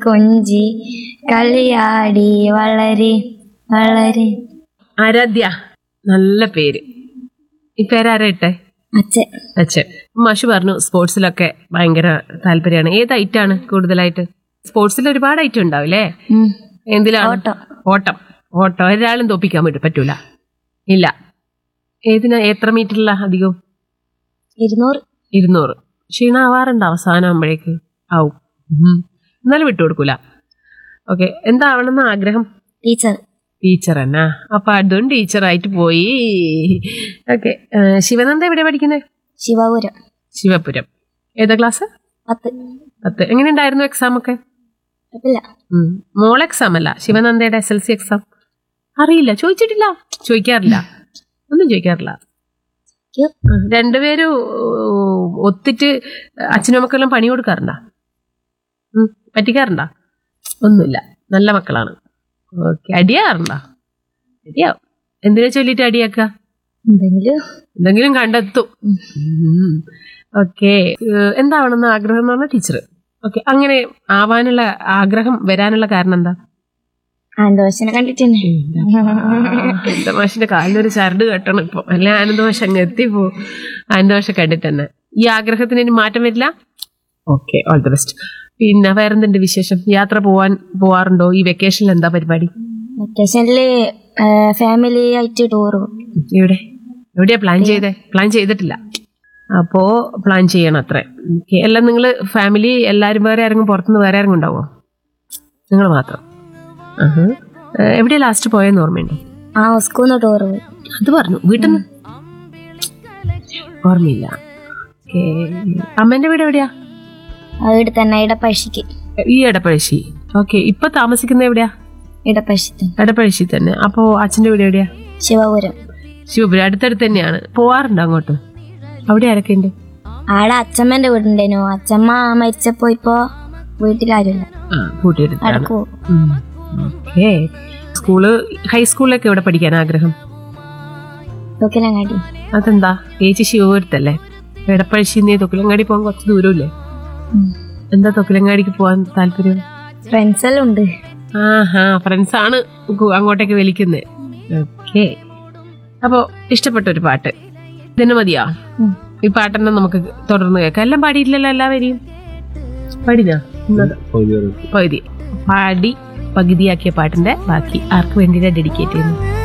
കൊഞ്ചി കളിയാടി വളരെ വളരെ ആരാധ്യ നല്ല പേര് ഈ പേരാരാ ഇട്ടെ അച്ഛൻ അച്ഛൻ മാഷ് പറഞ്ഞു സ്പോർട്സിലൊക്കെ ഭയങ്കര താല്പര്യമാണ് ഏത് ഐറ്റാണ് കൂടുതലായിട്ട് സ്പോർട്സിൽ ഒരുപാട് ഐറ്റം ഉണ്ടാവില്ലേ ഉം. എന്തിലാണ് ഓട്ടം. ഓട്ടം ഓട്ടം ഒരാളും തോപ്പിക്കാൻ പറ്റും പറ്റൂല ഇല്ല ഏതിനാ എത്ര മീറ്ററില അധികവും ഇരുന്നൂറ് ഇരുന്നൂറ് ക്ഷീണാവാറുണ്ട് അവസാനം ആകുമ്പോഴേക്ക് ആവും ഉം. എന്നാലും വിട്ടുകൊടുക്കൂല ഓക്കെ എന്താവണമെന്ന് ആഗ്രഹം ടീച്ചർ ടീച്ചർ എന്നാ അപ്പൊ അതും ടീച്ചറായിട്ട് പോയി ഓക്കെ ശിവനന്ദ എവിടെ പഠിക്കുന്നത് ശിവപുരം ശിവപുരം ഏതാ ക്ലാസ് പത്ത് പത്ത് എങ്ങനെയുണ്ടായിരുന്നു എക്സാം ഒക്കെ കുഴപ്പമില്ല ഉം. മോൾ എക്സാം അല്ല ശിവനന്ദയുടെ എസ് എൽ സി എക്സാം അറിയില്ല ചോദിച്ചിട്ടില്ല ചോദിക്കാറില്ല ഒന്നും ചോദിക്കാറില്ല യ്യോ. ഉം. രണ്ടുപേരും ഉം, ഒത്തിട്ട് അച്ഛനും മക്കളും പണി കൊടുക്കാറുണ്ടോ ഉം. പറ്റിക്കാറുണ്ടോ ഒന്നുമില്ല നല്ല മക്കളാണ് ഓക്കെ അടിയാറുണ്ടോ അടിയാവും എന്തിനാ ചൊല്ലിട്ട് അടിയാക്കുക എന്തെങ്കിലും എന്തെങ്കിലും കണ്ടെത്തും ഓക്കെ എന്താവണമെന്ന് ആഗ്രഹം എന്ന് പറഞ്ഞ ടീച്ചർ ഓക്കെ അങ്ങനെ ആവാനുള്ള ആഗ്രഹം വരാനുള്ള കാരണം എന്താ ആന്തോഷനെ കണ്ടിട്ടുണ്ട് ആനന്ദമാഷിന്റെ കാലിലൊരു ചരട് കെട്ടണം ഇപ്പൊ അല്ലെ ആനന്ദമാഷ് അങ്ങ് എത്തിപ്പോ ആനന്ദമാഷ കണ്ടിട്ട് തന്നെ ഈ ആഗ്രഹത്തിന് ഇനി മാറ്റം വരില്ല ഓക്കെ ഓൾ ദി ബെസ്റ്റ് പിന്നെ വേറെന്തുണ്ട് വിശേഷം യാത്ര പോവാൻ പോവാറുണ്ടോ ഈ വെക്കേഷനിൽ എന്താ പരിപാടി വെക്കേഷനില് ഫാമിലി ആയിട്ട് ടൂർ പോകും എവിടെ എവിടെയാ പ്ലാൻ ചെയ്തേ പ്ലാൻ ചെയ്തിട്ടില്ല അപ്പോ പ്ലാൻ ചെയ്യണം അത്ര ഓക്കെ എല്ലാം നിങ്ങൾ ഫാമിലി എല്ലാരും വേറെ ആരെങ്കിലും പുറത്തുനിന്ന് വേറെ ആരെങ്കിലും ഉണ്ടാവോ നിങ്ങൾ മാത്രം ആഹാ. ഏഹ്, എവിടെയാ ലാസ്റ്റ് പോയെന്ന് ഓർമ്മയുണ്ടോ ആ സ്കൂളിൽ നിന്ന് ടൂർ പോയി അത് പറഞ്ഞു വീട്ടിൽ നിന്ന് ഓർമ്മയില്ല ഓക്കെ അമ്മേന്റെ വീട് എവിടെയാ അവിടെ തന്നെ ഇടപ്പഴശ്ശിക്ക് ഈ എടപ്പഴശ്ശി ഓക്കെ ഇപ്പൊ താമസിക്കുന്ന എവിടെയാ ഇടപ്പഴശ്ശി തന്നെ എടപ്പഴശ്ശി തന്നെ അപ്പോ അച്ഛന്റെ വീട് എവിടെയാ ശിവപുരം ശിവപുരം അടുത്തടുത്ത് തന്നെയാണ് പോവാറുണ്ട് അങ്ങോട്ട് അവിടെ ആരൊക്കെ ഉണ്ട് ആടെ അച്ഛമ്മന്റെ വീടുണ്ടേനു അച്ഛമ്മ മരിച്ചപ്പോ ഇപ്പൊ വീട്ടിലാരുമില്ല ആ കൂട്ടിയെടുത്താണ് അടക്ക് പോകും ഓക്കെ സ്കൂള് ഹൈസ്കൂളിലൊക്കെ എവിടെ പഠിക്കാൻ ആഗ്രഹം തൊക്കിലങ്ങാടി അതെന്താ ചേച്ചി ശിവപുരത്തല്ലേ എടപ്പഴശ്ശിന്ന് തൊക്കിലങ്ങാടി പോകാൻ കുറച്ച് ദൂരമില്ലേ എന്താ തൊക്കിലങ്ങാടിക്ക് പോകാൻ താല്പര്യം ഫ്രണ്ട്സ് എല്ലാം ഉണ്ട് ആഹാ ഫ്രണ്ട്സ് ആണ് കു- അങ്ങോട്ടേക്ക് വലിക്കുന്നത് ഓക്കെ അപ്പോ ഇഷ്ടപ്പെട്ട ഒരു പാട്ട് ഇതന്നെ മതിയാ ഉം. ഈ പാട്ടെന്നെ നമുക്ക് തുടർന്ന് കേൾക്കാം എല്ലാം പാടിയില്ലല്ലോ എല്ലാവരെയും പാടിനാ ഇന്നത് പകുതി പാടി പകുതിയാക്കിയ പാട്ടിന്റെ ബാക്കി ആർക്ക് വേണ്ടിയിട്ടാണ് ഡെഡിക്കേറ്റ് ചെയ്യുന്നത്